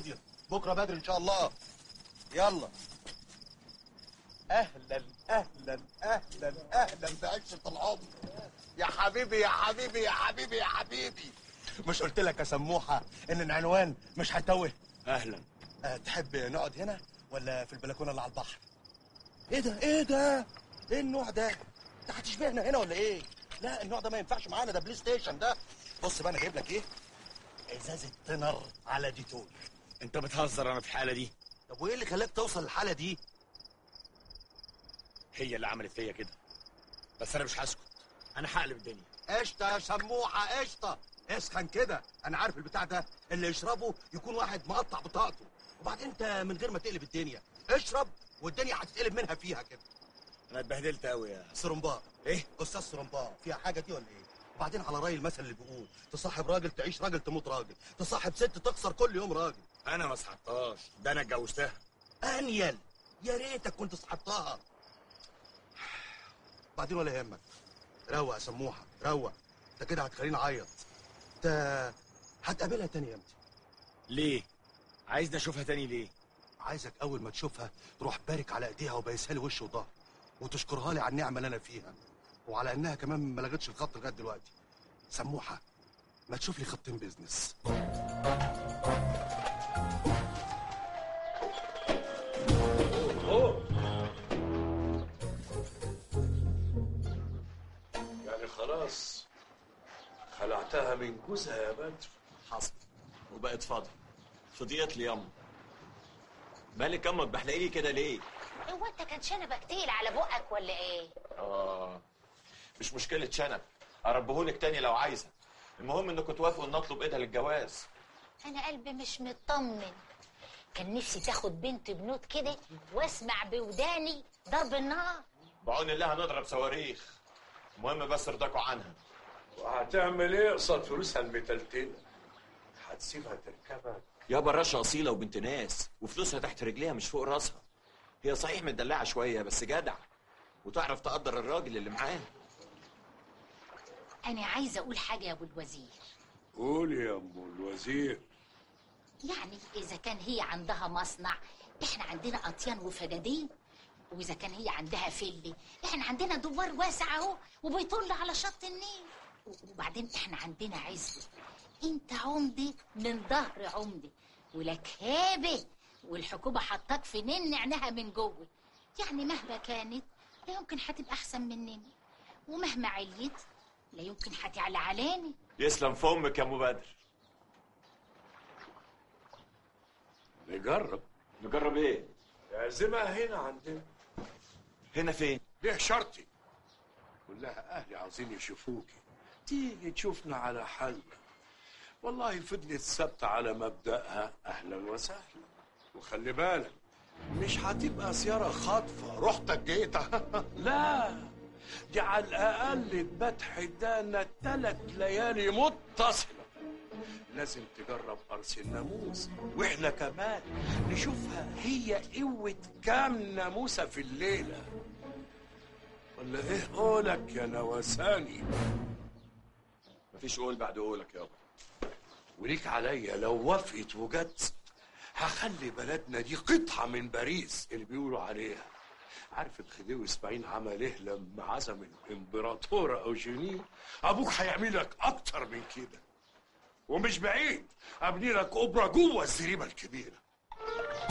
فضيت بكره بدري ان شاء الله يلا اهلا اهلا اهلا اهلا بعشره العمر يا حبيبي يا حبيبي يا حبيبي يا حبيبي مش قلت لك يا سموحه ان العنوان مش هيتوه اهلا أه تحب نقعد هنا ولا في البلكونه اللي على البحر ايه ده ايه ده ايه النوع ده انت هتشبهنا هنا ولا ايه لا النوع ده ما ينفعش معانا ده بلاي ستيشن ده بص بقى انا جايب لك ايه ازازه تنر على ديتول انت بتهزر انا في الحاله دي طب وايه اللي خلاك توصل للحاله دي هي اللي عملت فيا كده بس انا مش هسكت انا هقلب الدنيا قشطه يا سموحه قشطه اسخن كده انا عارف البتاع ده اللي يشربه يكون واحد مقطع بطاقته وبعدين انت من غير ما تقلب الدنيا اشرب والدنيا هتتقلب منها فيها كده انا اتبهدلت قوي يا سرمباء ايه استاذ سرمباء فيها حاجه دي ولا ايه وبعدين على راي المثل اللي بيقول تصاحب راجل تعيش راجل تموت راجل تصاحب ست تخسر كل يوم راجل انا ما صحبتهاش ده انا اتجوزتها انيل يا ريتك كنت صاحبتها بعدين ولا يهمك روق يا سموحه روق انت كده هتخليني اعيط انت هتقابلها تاني امتى ليه عايزني اشوفها تاني ليه عايزك اول ما تشوفها تروح بارك على ايديها وبايسها لي وش وظهر وتشكرها لي على النعمه اللي انا فيها وعلى انها كمان ما لغتش الخط لغايه دلوقتي سموحه ما تشوف لي خطين بيزنس يعني خلاص خلعتها من جوزها يا بدر حصل وبقت فاضي فضيت لي ياما مالك ياما بحلقي لي كده ليه هو انت كان شنبك تقيل على بقك ولا ايه؟ اه مش مشكله شنب اربهولك تاني لو عايزه المهم انكم توافقوا ان اطلب ايدها للجواز انا قلبي مش مطمن كان نفسي تاخد بنت بنوت كده واسمع بوداني ضرب النار بعون الله هنضرب صواريخ المهم بس ارضاكوا عنها وهتعمل ايه قصاد فلوسها المتلتلة هتسيبها تركبك يابا الرشا اصيله وبنت ناس وفلوسها تحت رجليها مش فوق راسها هي صحيح مدلعه شويه بس جدع وتعرف تقدر الراجل اللي معاها انا عايزه اقول حاجه يا ابو الوزير قول يا ام الوزير يعني اذا كان هي عندها مصنع احنا عندنا اطيان وفجادين واذا كان هي عندها فيلي احنا عندنا دوار واسع اهو وبيطل على شط النيل وبعدين احنا عندنا عزوه انت عمدي من ظهر عمدي ولك هابه والحكومه حطاك في نن عينها من جوه يعني مهما كانت لا يمكن هتبقى احسن مننا ومهما عليت لا يمكن هتعلى علاني يسلم فمك يا ابو بدر نجرب نجرب ايه اعزمها هنا عندنا هنا فين ليه شرطي كلها اهلي عاوزين يشوفوكي تيجي تشوفنا على حالنا والله فضلت ثابته على مبدأها اهلا وسهلا وخلي بالك مش هتبقى زياره خاطفه رحتك جيتها لا دي على الاقل تبات حدانا ثلاث ليالي متصله لازم تجرب قرص الناموس واحنا كمان نشوفها هي قوة كام ناموسة في الليلة ولا ايه قولك يا نواساني مفيش قول بعد قولك يابا وليك عليا لو وافقت وجت هخلي بلدنا دي قطعة من باريس اللي بيقولوا عليها عارف الخديوي اسماعيل عمل ايه لما عزم الامبراطورة اوجيني ابوك هيعملك اكتر من كده ومش بعيد ابني لك اوبرا جوه الزريبه الكبيره